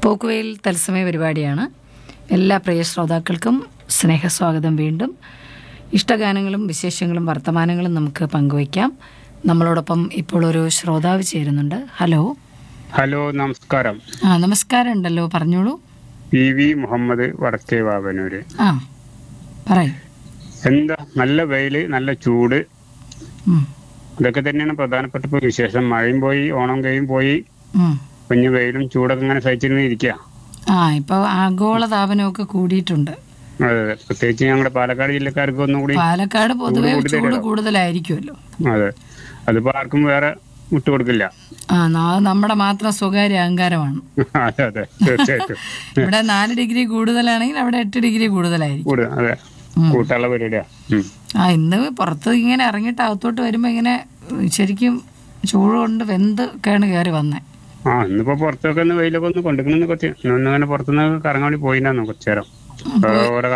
പോക്കുവെയിൽ തത്സമയ പരിപാടിയാണ് എല്ലാ പ്രിയ ശ്രോതാക്കൾക്കും സ്നേഹസ്വാഗതം വീണ്ടും ഇഷ്ടഗാനങ്ങളും വിശേഷങ്ങളും വർത്തമാനങ്ങളും നമുക്ക് പങ്കുവയ്ക്കാം നമ്മളോടൊപ്പം ഇപ്പോൾ ഒരു ശ്രോതാവ് ചേരുന്നുണ്ട് ഹലോ ഹലോ നമസ്കാരം ആ നമസ്കാരം ഉണ്ടല്ലോ പറഞ്ഞോളൂ പി വി മുഹമ്മദ് വടക്കേ വാവനൂര് ആ പറയൂ എന്താ നല്ല വെയില് നല്ല ചൂട് ഉം, ഇതൊക്കെ തന്നെയാണ് പ്രധാനപ്പെട്ട ഇപ്പൊ വിശേഷം മഴയും പോയി ഓണം കഴിയും പോയി ഉം. കുഞ്ഞു വെയിലും ചൂടൊക്കെ ഇങ്ങനെ സഹിച്ചിരുന്ന് ഇരിക്കുക ആ ഇപ്പോൾ ആഗോള താപനമൊക്കെ കൂടിയിട്ടുണ്ട് അതെ അതെ പ്രത്യേകിച്ച് ഞങ്ങളുടെ പാലക്കാട് ജില്ലക്കാർക്ക് ഒന്നും കൂടി പാലക്കാട് പൊതുവെ ചൂട് കൂടുതലായിരിക്കുമല്ലോ അതെ അതിപ്പോ ആർക്കും വേറെ വിട്ടുകൊടുക്കില്ല ആ നാ- നമ്മുടെ മാത്രം സ്വകാര്യ അഹങ്കാരമാണ് അതെ അതെ തീർച്ചയായിട്ടും ഇവിടെ നാല് ഡിഗ്രി കൂടുതലാണെങ്കിൽ അവിടെ എട്ട് ഡിഗ്രി കൂടുതലായിരിക്കും കൂടു അതെ കൂട്ടുള്ള പരിപാടിയാ ഉം. ആ ഇന്ന് പുറത്ത് ഇങ്ങനെ ഇറങ്ങിയിട്ട് അകത്തോട്ട് വരുമ്പോൾ ഇങ്ങനെ ശരിക്കും ചൂട് കൊണ്ട് വെന്ത് കേണ് കയറി വന്നേ ആ ഇന്നിപ്പോ പുറത്തൊക്കെ ഒന്ന് വെയിലൊക്കെ ഒന്ന് കൊണ്ടുക്കണമെന്ന് കുറച്ച് ഇന്നൊന്നും അങ്ങനെ പുറത്തുനിന്ന് കറങ്ങാൻ വേണ്ടി പോയിണ്ടായിരുന്നു കുറച്ചു നേരം ഓരോ